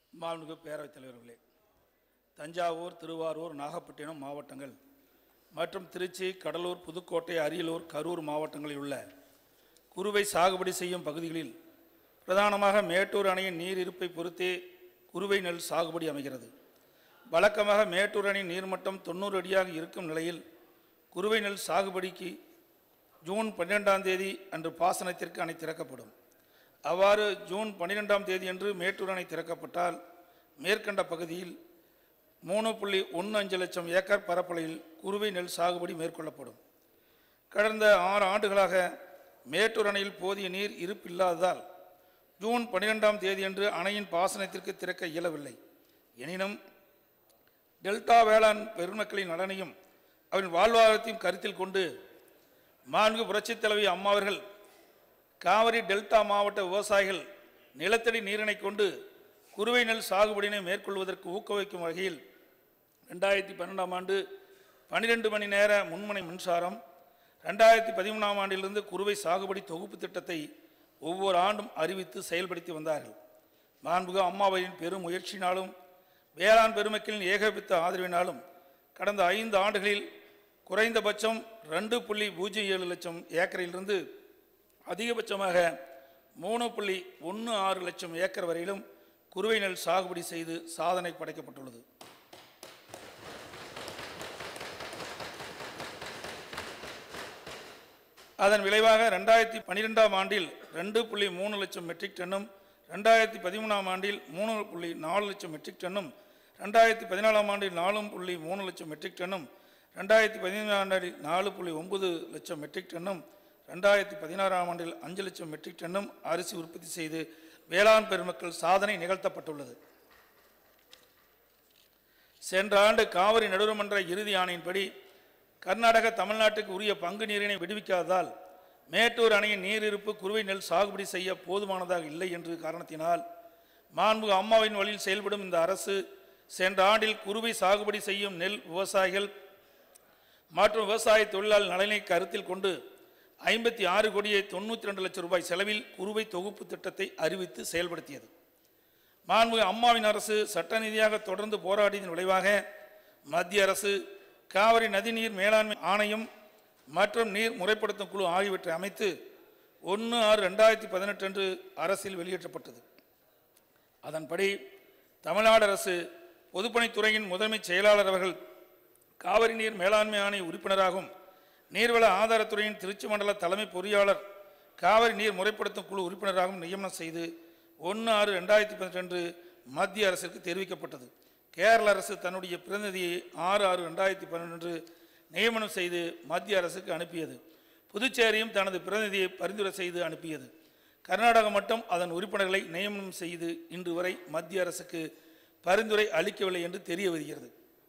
மாண்புமிகு பேரவைத் தலைவர்களே தஞ்சாவூர் திருவாரூர் நாகப்பட்டினம் மாவட்டங்கள் மற்றும் திருச்சி கடலூர் புதுக்கோட்டை அரியலூர் கரூர் மாவட்டங்களில் உள்ள குறுவை சாகுபடி செய்யும் பகுதிகளில் பிரதானமாக மேட்டூர் அணையின் நீர் இருப்பை பொறுத்தே குறுவை நெல் சாகுபடி அமைகிறது வழக்கமாக மேட்டூர் அணையின் நீர்மட்டம் தொண்ணூறு அடியாக இருக்கும் நிலையில் குறுவை நெல் சாகுபடிக்கு ஜூன் பன்னிரெண்டாம் தேதி அன்று பாசனத்திற்கு அணை திறக்கப்படும் அவ்வாறு ஜூன் பன்னிரெண்டாம் தேதியன்று மேட்டூர் அணை திறக்கப்பட்டால் மேற்கண்ட பகுதியில் மூணு புள்ளி ஒன்று அஞ்சு லட்சம் ஏக்கர் பரப்பளவில் குறுவை நெல் சாகுபடி மேற்கொள்ளப்படும் கடந்த ஆறு ஆண்டுகளாக மேட்டூர் அணையில் போதிய நீர் இருப்பில்லாததால் ஜூன் பன்னிரெண்டாம் தேதியன்று அணையின் பாசனத்திற்கு திறக்க இயலவில்லை எனினும் டெல்டா வேளாண் பெருமக்களின் நலனையும் அவரின் வாழ்வாதாரத்தையும் கருத்தில் கொண்டு மாண்பு புரட்சித் தலைவி அம்மா அவர்கள் காவிரி டெல்டா மாவட்ட விவசாயிகள் நிலத்தடி நீரினை கொண்டு குறுவை நெல் சாகுபடியினை மேற்கொள்வதற்கு ஊக்குவிக்கும் வகையில் ரெண்டாயிரத்தி பன்னெண்டாம் ஆண்டு பன்னிரெண்டு மணி நேர முன்முனை மின்சாரம் ரெண்டாயிரத்தி பதிமூணாம் ஆண்டிலிருந்து குறுவை சாகுபடி தொகுப்பு திட்டத்தை ஒவ்வொரு ஆண்டும் அறிவித்து செயல்படுத்தி வந்தார்கள் மாண்புக அம்மாவையின் பெரும் முயற்சியினாலும் வேளாண் பெருமக்களின் ஏகபித்த ஆதரவினாலும் கடந்த ஐந்து ஆண்டுகளில் குறைந்தபட்சம் ரெண்டு புள்ளி பூஜ்ஜியம் ஏழு லட்சம் ஏக்கரிலிருந்து அதிகபட்சமாக மூணு புள்ளி ஒன்று ஆறு லட்சம் ஏக்கர் வரையிலும் குறுவை நெல் சாகுபடி செய்து சாதனை படைக்கப்பட்டுள்ளது அதன் விளைவாக ரெண்டாயிரத்தி பன்னிரெண்டாம் ஆண்டில் ரெண்டு புள்ளி மூணு லட்சம் மெட்ரிக் டன்னும் ரெண்டாயிரத்தி பதிமூணாம் ஆண்டில் மூணு புள்ளி நாலு லட்சம் மெட்ரிக் டன்னும் ரெண்டாயிரத்தி பதினாலாம் ஆண்டில் நாலு புள்ளி மூணு லட்சம் மெட்ரிக் டன்னும் ரெண்டாயிரத்தி பதினேழாம் ஆண்டில் நாலு புள்ளி ஒன்பது லட்சம் மெட்ரிக் டன்னும் ரெண்டாயிரத்தி பதினாறாம் ஆண்டில் அஞ்சு லட்சம் மெட்ரிக் டன்னும் அரிசி உற்பத்தி செய்து வேளாண் பெருமக்கள் சாதனை நிகழ்த்தப்பட்டுள்ளது சென்ற ஆண்டு காவிரி நடுவர்மன்ற இறுதி ஆணையின்படி கர்நாடக தமிழ்நாட்டுக்கு உரிய பங்கு நீரினை விடுவிக்காததால் மேட்டூர் அணையின் நீர் இருப்பு குறுவை நெல் சாகுபடி செய்ய போதுமானதாக இல்லை என்று காரணத்தினால் மாண்புகு அம்மாவின் வழியில் செயல்படும் இந்த அரசு சென்ற ஆண்டில் குறுவை சாகுபடி செய்யும் நெல் விவசாயிகள் மற்றும் விவசாய தொழிலாளர் நலனை கருத்தில் கொண்டு ஐம்பத்தி ஆறு கோடியே தொண்ணூற்றி ரெண்டு லட்சம் ரூபாய் செலவில் குறுவை தொகுப்பு திட்டத்தை அறிவித்து செயல்படுத்தியது மாண்புமிகு அம்மாவின் அரசு சட்ட ரீதியாக தொடர்ந்து போராடியதன் விளைவாக மத்திய அரசு காவிரி நதிநீர் மேலாண்மை ஆணையம் மற்றும் நீர் முறைப்படுத்தும் குழு ஆகியவற்றை அமைத்து ஒன்று ஆறு ரெண்டாயிரத்தி பதினெட்டு அன்று அரசில் வெளியேற்றப்பட்டது அதன்படி தமிழ்நாடு அரசு பொதுப்பணித்துறையின் முதன்மைச் செயலாளர் அவர்கள் காவிரி நீர் மேலாண்மை ஆணைய உறுப்பினராகவும் நீர்வள ஆதாரத்துறையின் திருச்சி மண்டல தலைமை பொறியாளர் காவிரி நீர் முறைப்படுத்தும் குழு உறுப்பினராகவும் நியமனம் செய்து ஒன்று ஆறு ரெண்டாயிரத்தி பதினெட்டு மத்திய அரசிற்கு தெரிவிக்கப்பட்டது கேரள அரசு தன்னுடைய பிரதிநிதியை ஆறு ஆறு ரெண்டாயிரத்தி பன்னெண்டு நியமனம் செய்து மத்திய அரசுக்கு அனுப்பியது புதுச்சேரியும் தனது பிரதிநிதியை பரிந்துரை செய்து அனுப்பியது கர்நாடகம் மட்டும் அதன் உறுப்பினர்களை நியமனம் செய்து இன்று வரை மத்திய அரசுக்கு பரிந்துரை அளிக்கவில்லை என்று தெரிய வருகிறது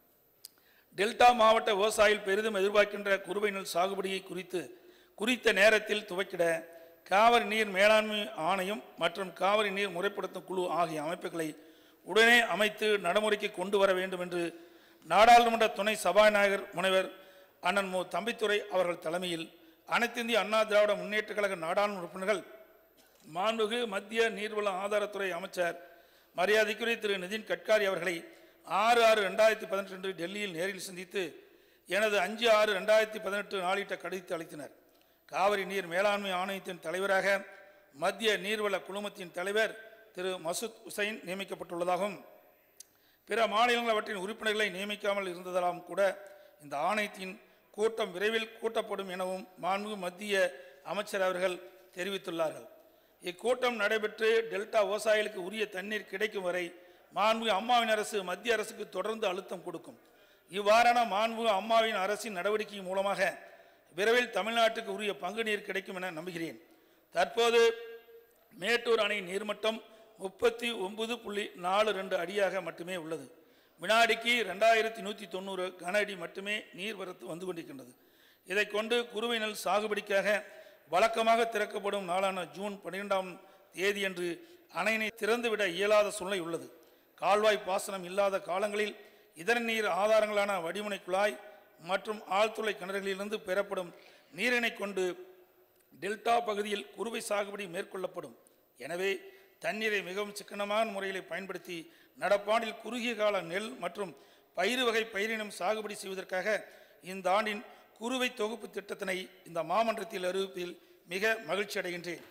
டெல்டா மாவட்ட விவசாயிகள் பெரிதும் எதிர்பார்க்கின்ற குறுவை நெல் சாகுபடியை குறித்து குறித்த நேரத்தில் துவக்கிட காவிரி நீர் மேலாண்மை ஆணையம் மற்றும் காவிரி நீர் முறைப்படுத்தும் குழு ஆகிய அமைப்புகளை உடனே அமைத்து நடைமுறைக்கு கொண்டு வர வேண்டும் என்று நாடாளுமன்ற துணை சபாநாயகர் முனைவர் அண்ணன் மு தம்பித்துரை அவர்கள் தலைமையில் அனைத்திந்திய அண்ணா திராவிட முன்னேற்றக் கழக நாடாளுமன்ற உறுப்பினர்கள் மாண்புகு மத்திய நீர்வள ஆதாரத்துறை அமைச்சர் மரியாதைக்குரிய திரு நிதின் கட்காரி அவர்களை ஆறு ஆறு ரெண்டாயிரத்தி பதினெட்டு டெல்லியில் நேரில் சந்தித்து எனது அஞ்சு ஆறு ரெண்டாயிரத்தி பதினெட்டு நாளிட்ட கடிதத்தை அளித்தனர் காவிரி நீர் மேலாண்மை ஆணையத்தின் தலைவராக மத்திய நீர்வள குழுமத்தின் தலைவர் திரு மசூத் உசைன் நியமிக்கப்பட்டுள்ளதாகவும் பிற மாநிலங்கள் அவற்றின் உறுப்பினர்களை நியமிக்காமல் இருந்ததாலும் கூட இந்த ஆணையத்தின் கூட்டம் விரைவில் கூட்டப்படும் எனவும் மாண்பு மத்திய அமைச்சர் அவர்கள் தெரிவித்துள்ளார்கள் இக்கூட்டம் நடைபெற்று டெல்டா விவசாயிகளுக்கு உரிய தண்ணீர் கிடைக்கும் வரை மாண்பு அம்மாவின் அரசு மத்திய அரசுக்கு தொடர்ந்து அழுத்தம் கொடுக்கும் இவ்வாறான மாண்பு அம்மாவின் அரசின் நடவடிக்கை மூலமாக விரைவில் தமிழ்நாட்டுக்கு உரிய பங்கு நீர் கிடைக்கும் என நம்புகிறேன் தற்போது மேட்டூர் அணை நீர்மட்டம் முப்பத்தி ஒன்பது புள்ளி நாலு ரெண்டு அடியாக மட்டுமே உள்ளது வினாடிக்கு ரெண்டாயிரத்தி நூற்றி தொண்ணூறு கன அடி மட்டுமே நீர்வரத்து வந்து கொண்டிருக்கின்றது இதை கொண்டு குறுவை நெல் சாகுபடிக்காக வழக்கமாக திறக்கப்படும் நாளான ஜூன் பன்னிரெண்டாம் தேதியன்று அணையினை திறந்துவிட இயலாத சூழ்நிலை உள்ளது கால்வாய் பாசனம் இல்லாத காலங்களில் இதர நீர் ஆதாரங்களான வடிமுனை குழாய் மற்றும் ஆழ்துளை கிணறுகளிலிருந்து பெறப்படும் நீரினை கொண்டு டெல்டா பகுதியில் குறுவை சாகுபடி மேற்கொள்ளப்படும் எனவே தண்ணீரை மிகவும் சிக்கனமான முறையில் பயன்படுத்தி நடப்பாண்டில் குறுகிய கால நெல் மற்றும் பயிறு வகை பயிரினம் சாகுபடி செய்வதற்காக இந்த ஆண்டின் குறுவை தொகுப்பு திட்டத்தினை இந்த மாமன்றத்தில் அறிவிப்பில் மிக மகிழ்ச்சி அடைகின்றேன்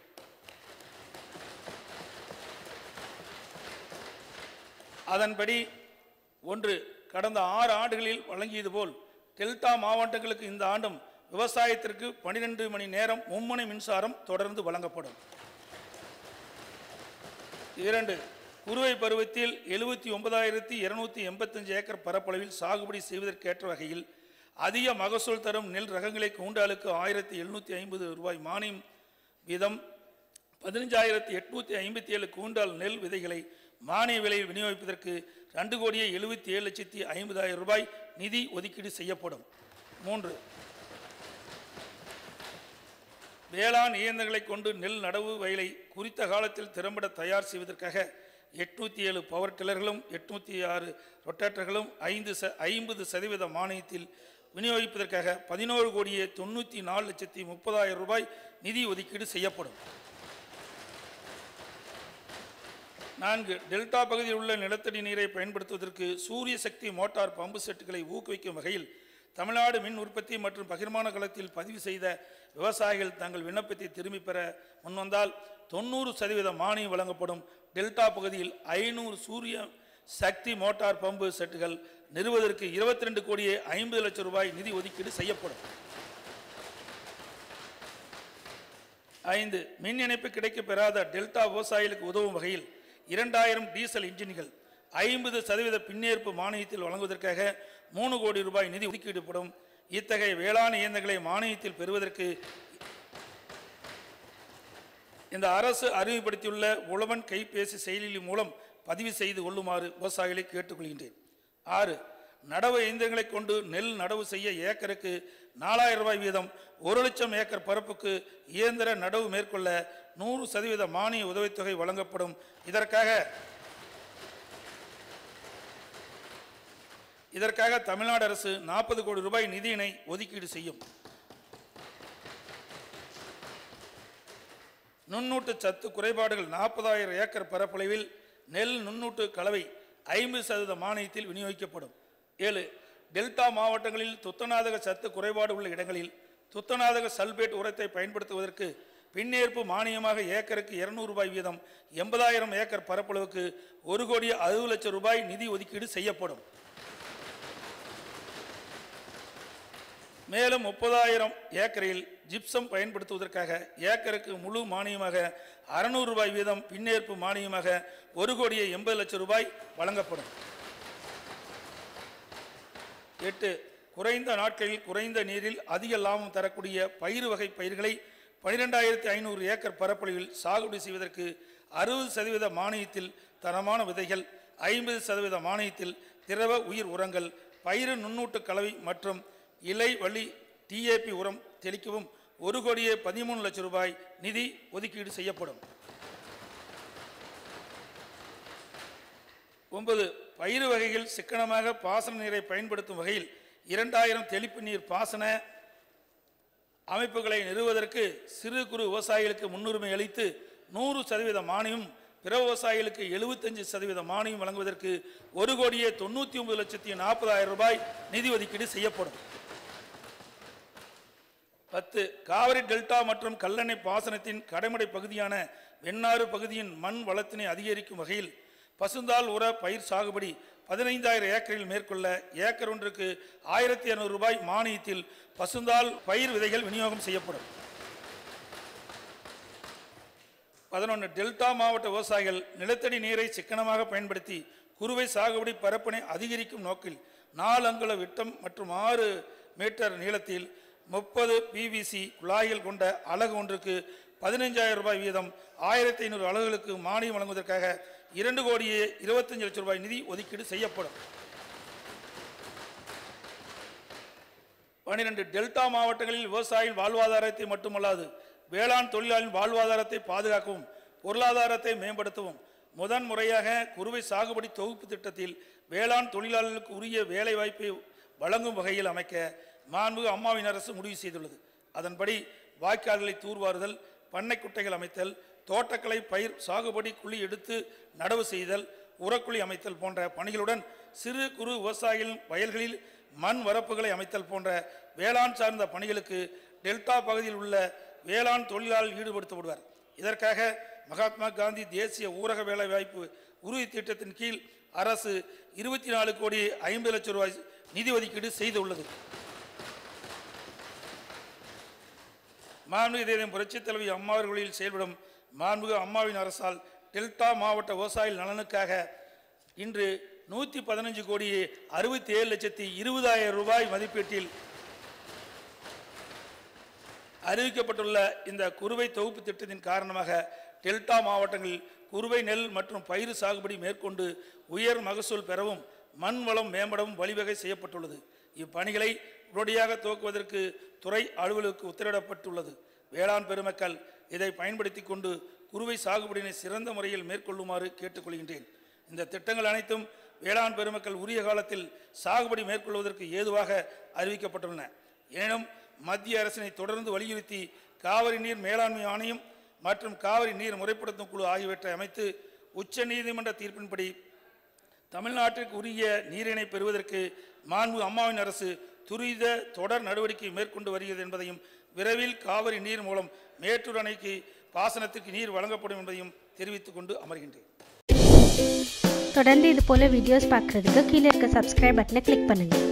அதன்படி ஒன்று கடந்த ஆறு ஆண்டுகளில் வழங்கியது போல் டெல்டா மாவட்டங்களுக்கு இந்த ஆண்டும் விவசாயத்திற்கு பனிரெண்டு மணி நேரம் மும்முனை மின்சாரம் தொடர்ந்து வழங்கப்படும் இரண்டு குறுவை பருவத்தில் எழுபத்தி ஒன்பதாயிரத்தி இருநூத்தி எண்பத்தஞ்சு ஏக்கர் பரப்பளவில் சாகுபடி செய்வதற்கேற்ற வகையில் அதிக மகசூல் தரும் நெல் ரகங்களை கூண்டாலுக்கு ஆயிரத்தி எழுநூற்றி ஐம்பது ரூபாய் மானியம் வீதம் பதினஞ்சாயிரத்தி எட்நூற்றி ஐம்பத்தி ஏழு கூண்டால் நெல் விதைகளை மானிய விலையில் விநியோகிப்பதற்கு ரெண்டு கோடியே எழுபத்தி ஏழு லட்சத்தி ஐம்பதாயிரம் ரூபாய் நிதி ஒதுக்கீடு செய்யப்படும் மூன்று வேளாண் இயந்திரங்களை கொண்டு நெல் நடவு வயலை குறித்த காலத்தில் திறம்பட தயார் செய்வதற்காக எட்நூற்றி ஏழு பவர் டில்லர்களும் எட்நூற்றி ஆறு ரொட்டேட்டர்களும் ஐந்து ச ஐம்பது சதவீத மானியத்தில் விநியோகிப்பதற்காக பதினோரு கோடியே தொண்ணூற்றி நாலு லட்சத்தி முப்பதாயிரம் ரூபாய் நிதி ஒதுக்கீடு செய்யப்படும் நான்கு டெல்டா பகுதியில் உள்ள நிலத்தடி நீரை பயன்படுத்துவதற்கு சூரிய சக்தி மோட்டார் பம்பு செட்டுகளை ஊக்குவிக்கும் வகையில் தமிழ்நாடு மின் உற்பத்தி மற்றும் பகிர்மான களத்தில் பதிவு செய்த விவசாயிகள் தங்கள் விண்ணப்பத்தை திரும்பிப் பெற முன்வந்தால் தொண்ணூறு சதவீத மானியம் வழங்கப்படும் டெல்டா பகுதியில் ஐநூறு சூரிய சக்தி மோட்டார் பம்பு செட்டுகள் நிறுவதற்கு இருபத்தி ரெண்டு கோடியே ஐம்பது லட்சம் ரூபாய் நிதி ஒதுக்கீடு செய்யப்படும் ஐந்து மின் இணைப்பு கிடைக்கப் பெறாத டெல்டா விவசாயிகளுக்கு உதவும் வகையில் இரண்டாயிரம் டீசல் இன்ஜின்கள் ஐம்பது சதவீத பின்னேற்பு மானியத்தில் வழங்குவதற்காக மூணு கோடி ரூபாய் நிதி ஒதுக்கீடுப்படும் இத்தகைய வேளாண் இயந்திரங்களை மானியத்தில் பெறுவதற்கு இந்த அரசு அறிமுகப்படுத்தியுள்ள உழவன் கைபேசி செயலி மூலம் பதிவு செய்து கொள்ளுமாறு விவசாயிகளை கேட்டுக்கொள்கின்றேன் ஆறு நடவு இயந்திரங்களை கொண்டு நெல் நடவு செய்ய ஏக்கருக்கு நாலாயிரம் ரூபாய் வீதம் ஒரு லட்சம் ஏக்கர் பரப்புக்கு இயந்திர நடவு மேற்கொள்ள நூறு சதவீத மானிய உதவித்தொகை வழங்கப்படும் இதற்காக இதற்காக தமிழ்நாடு அரசு நாற்பது கோடி ரூபாய் நிதியினை ஒதுக்கீடு செய்யும் நுண்ணூட்டு சத்து குறைபாடுகள் நாற்பதாயிரம் ஏக்கர் பரப்பளவில் நெல் நுண்ணூட்டு கலவை ஐம்பது சதவீத மானியத்தில் விநியோகிக்கப்படும் ஏழு டெல்டா மாவட்டங்களில் துத்தநாதக சத்து குறைபாடு உள்ள இடங்களில் துத்தநாதக சல்பேட் உரத்தை பயன்படுத்துவதற்கு பின்னேற்பு மானியமாக ஏக்கருக்கு இருநூறு ரூபாய் வீதம் எண்பதாயிரம் ஏக்கர் பரப்பளவுக்கு ஒரு கோடி அறுபது லட்சம் ரூபாய் நிதி ஒதுக்கீடு செய்யப்படும் மேலும் முப்பதாயிரம் ஏக்கரில் ஜிப்சம் பயன்படுத்துவதற்காக ஏக்கருக்கு முழு மானியமாக அறுநூறு ரூபாய் வீதம் பின்னேற்பு மானியமாக ஒரு கோடியே எண்பது லட்சம் ரூபாய் வழங்கப்படும் எட்டு குறைந்த நாட்களில் குறைந்த நீரில் அதிக லாபம் தரக்கூடிய பயிர் வகை பயிர்களை பனிரெண்டாயிரத்தி ஐநூறு ஏக்கர் பரப்பளவில் சாகுபடி செய்வதற்கு அறுபது சதவீத மானியத்தில் தரமான விதைகள் ஐம்பது சதவீத மானியத்தில் திரவ உயிர் உரங்கள் பயிர் நுண்ணூட்டு கலவை மற்றும் இலை வழி டிஏபி உரம் தெளிக்கவும் ஒரு கோடியே பதிமூணு லட்சம் ரூபாய் நிதி ஒதுக்கீடு செய்யப்படும் ஒன்பது பயிர் வகைகள் சிக்கனமாக பாசன நீரை பயன்படுத்தும் வகையில் இரண்டாயிரம் தெளிப்பு நீர் பாசன அமைப்புகளை நிறுவுவதற்கு சிறு குறு விவசாயிகளுக்கு முன்னுரிமை அளித்து நூறு சதவீத மானியம் பிற விவசாயிகளுக்கு எழுபத்தஞ்சு சதவீத மானியம் வழங்குவதற்கு ஒரு கோடியே தொண்ணூற்றி ஒன்பது லட்சத்தி நாற்பதாயிரம் ரூபாய் நிதி ஒதுக்கீடு செய்யப்படும் பத்து காவிரி டெல்டா மற்றும் கல்லணை பாசனத்தின் கடைமடை பகுதியான வெண்ணாறு பகுதியின் மண் வளத்தினை அதிகரிக்கும் வகையில் பசுந்தாள் உர பயிர் சாகுபடி பதினைந்தாயிரம் ஏக்கரில் மேற்கொள்ள ஏக்கர் ஒன்றுக்கு ஆயிரத்தி இருநூறு ரூபாய் மானியத்தில் பசுந்தாள் பயிர் விதைகள் விநியோகம் செய்யப்படும் பதினொன்று டெல்டா மாவட்ட விவசாயிகள் நிலத்தடி நீரை சிக்கனமாக பயன்படுத்தி குறுவை சாகுபடி பரப்பினை அதிகரிக்கும் நோக்கில் நாலு அங்குல விட்டம் மற்றும் ஆறு மீட்டர் நீளத்தில் முப்பது பிவிசி குழாய்கள் கொண்ட அலகு ஒன்றுக்கு பதினைஞ்சாயிரம் ரூபாய் வீதம் ஆயிரத்தி ஐநூறு அலகுகளுக்கு மானியம் வழங்குவதற்காக இரண்டு கோடியே இருபத்தஞ்சு லட்சம் ரூபாய் நிதி ஒதுக்கீடு செய்யப்படும் பனிரெண்டு டெல்டா மாவட்டங்களில் விவசாயிகள் வாழ்வாதாரத்தை மட்டுமல்லாது வேளாண் தொழிலாளர்களின் வாழ்வாதாரத்தை பாதுகாக்கவும் பொருளாதாரத்தை மேம்படுத்தவும் முதன் முறையாக குறுவை சாகுபடி தொகுப்பு திட்டத்தில் வேளாண் தொழிலாளர்களுக்கு உரிய வேலை வாய்ப்பை வழங்கும் வகையில் அமைக்க மாண்பு அம்மாவின் அரசு முடிவு செய்துள்ளது அதன்படி வாய்க்கால்களை தூர்வாறுதல் பண்ணை குட்டைகள் அமைத்தல் தோட்டக்கலை பயிர் சாகுபடி குழி எடுத்து நடவு செய்தல் உரக்குழி அமைத்தல் போன்ற பணிகளுடன் சிறு குறு விவசாயிகள் வயல்களில் மண் வரப்புகளை அமைத்தல் போன்ற வேளாண் சார்ந்த பணிகளுக்கு டெல்டா பகுதியில் உள்ள வேளாண் தொழிலாளர் ஈடுபடுத்தப்படுவார் இதற்காக மகாத்மா காந்தி தேசிய ஊரக வேலைவாய்ப்பு உறுதி திட்டத்தின் கீழ் அரசு இருபத்தி நாலு கோடி ஐம்பது லட்சம் ரூபாய் நிதி ஒதுக்கீடு செய்துள்ளது மாண்புமிகு தேதம் புரட்சித் தலைவி அம்மா அவர்களில் செயல்படும் மாண்புமிகு அம்மாவின் அரசால் டெல்டா மாவட்ட விவசாயிகள் நலனுக்காக இன்று நூற்றி பதினஞ்சு கோடி அறுபத்தி ஏழு லட்சத்தி இருபதாயிரம் ரூபாய் மதிப்பீட்டில் அறிவிக்கப்பட்டுள்ள இந்த குறுவை தொகுப்பு திட்டத்தின் காரணமாக டெல்டா மாவட்டங்களில் குறுவை நெல் மற்றும் பயிர் சாகுபடி மேற்கொண்டு உயர் மகசூல் பெறவும் மண் வளம் மேம்படவும் வழிவகை செய்யப்பட்டுள்ளது இப்பணிகளை உடனடியாக துவக்குவதற்கு துறை அலுவலருக்கு உத்தரவிடப்பட்டுள்ளது வேளாண் பெருமக்கள் இதை பயன்படுத்தி கொண்டு குறுவை சாகுபடியினை சிறந்த முறையில் மேற்கொள்ளுமாறு கேட்டுக்கொள்கின்றேன் இந்த திட்டங்கள் அனைத்தும் வேளாண் பெருமக்கள் உரிய காலத்தில் சாகுபடி மேற்கொள்வதற்கு ஏதுவாக அறிவிக்கப்பட்டுள்ளன எனினும் மத்திய அரசினை தொடர்ந்து வலியுறுத்தி காவிரி நீர் மேலாண்மை ஆணையம் மற்றும் காவிரி நீர் முறைப்படுத்தும் குழு ஆகியவற்றை அமைத்து உச்ச நீதிமன்ற தீர்ப்பின்படி தமிழ்நாட்டிற்கு உரிய நீரினை பெறுவதற்கு மாண்பு அம்மாவின் அரசு துரித தொடர் நடவடிக்கை மேற்கொண்டு வருகிறது என்பதையும் விரைவில் காவிரி நீர் மூலம் மேட்டூர் அணைக்கு பாசனத்திற்கு நீர் வழங்கப்படும் என்பதையும் தெரிவித்துக் கொண்டு அமர்கின்றேன் தொடர்ந்து இது போல வீடியோஸ் பார்க்குறதுக்கு கீழே இருக்க சப்ஸ்கிரைப் பட்டனை கிளிக் பண்ணுங்கள்